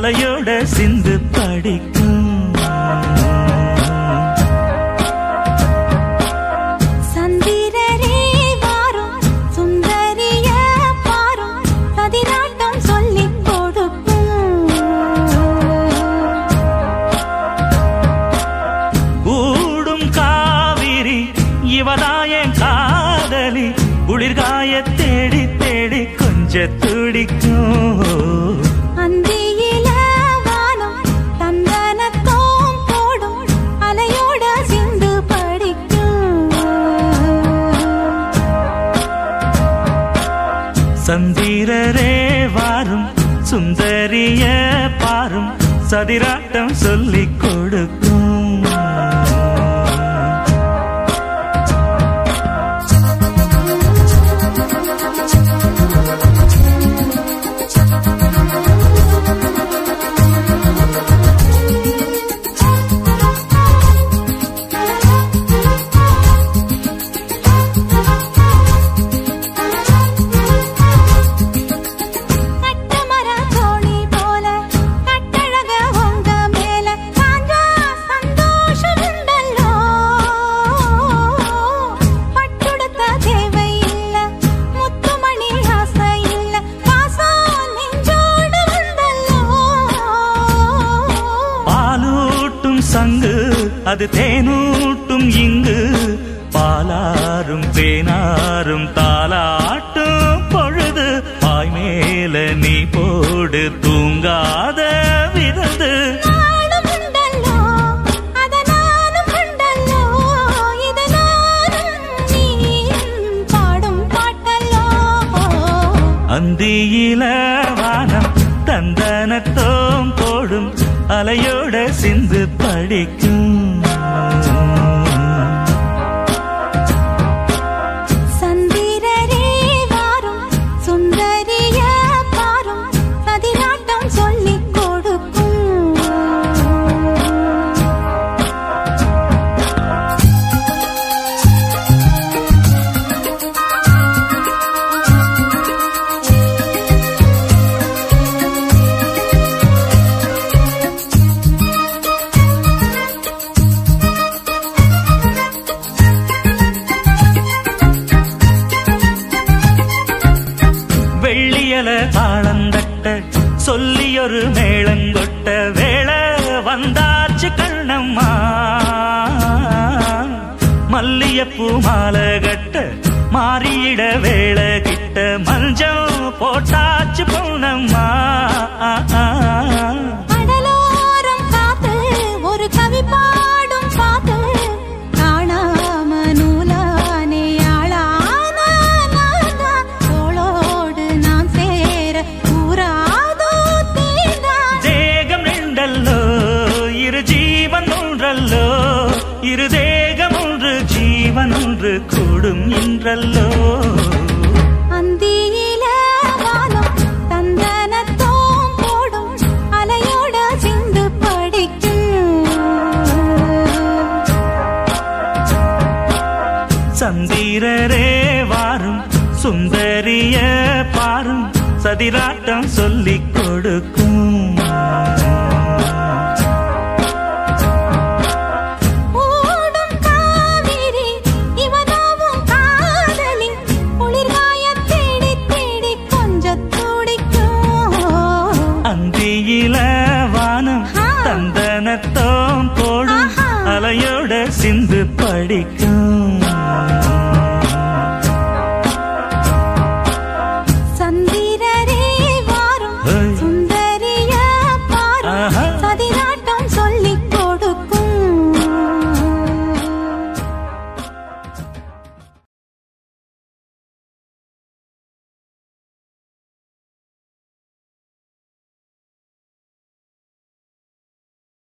அலையோட சிந்து படிக்கும் சந்திரரே வாரும் சுந்தரிய பாரும் பதினாட்டம் சொல்லிக் கொடுக்கும் கூடும் காவிரி இவதாயன் காதலி குளிர்காய தேடி தேடி கொஞ்ச துடிக்கும் அந்தியில வானம் தந்தனத்தோம் போடும் அலையோட சிந்து படிக்கும் சந்திரரே வாரும் சுந்தரிய பாரும் சதிராட்டம் சொல்லிக் கொடுக்கும் கட்டமர தோணி போல கட்டழக உங்க மேல சாஞ்சா சந்தோஷம் உண்டல்லோ பட்டுடுத்த தேவை இல்ல முத்துமணி ஆசை இல்ல பாசம் நெஞ்சோடு வந்தல்லோ பாலூட்டும் சங்கு அது தேனூட்டும் இங்கு பாலாரும் தேனாரும் தாலாட்டும் பொழுது பாய் மேல நீ போடு தூங்காத விருந்து நானும் உண்டல்லோ அத நானும் உண்டல்லோ இத நானும் நீயும் பாடும் பாட்டல்லோ அந்தியில வானம் தந்தனத்தோம் போடும் அலையோட சிந்து படிக்கும் சந்திரரே வாரும் சுந்தரிய பாரும் பதினாட்டம் சொல்லிக் கொடுக்கும் வெள்ளியல தாளந்தட்ட சொல்லியொரு மேளங்கொட்ட வேளை வந்தாச்சு கண்ணம்மா மல்லியப்பூ மாலை கட்ட மாறியிட வேளை கிட்ட மஞ்சம் போட்டாச்சு பொன்னம்மா கடலோரம் காத்து ஒரு கவி பாடும் பாத்து காணாம நூலானே ஆளான நான்தா. தோளோடு நான் சேர கூறாதோ தீர்ந்தான் தேகம் ரெண்டல்லோ இரு ஜீவன் ஒன்றல்லோ இரு தேகம் ஒன்று ஜீவன் ஒன்று கூடும் என்றல்லோ அந்தியில வானம் தந்தனத்தோம் போடும் அலையோட சிந்து படிக்கும் சந்திரரே வாரும் சுந்தரிய பாரும் சதிராட்டம் சொல்லிக் கொடுக்கும்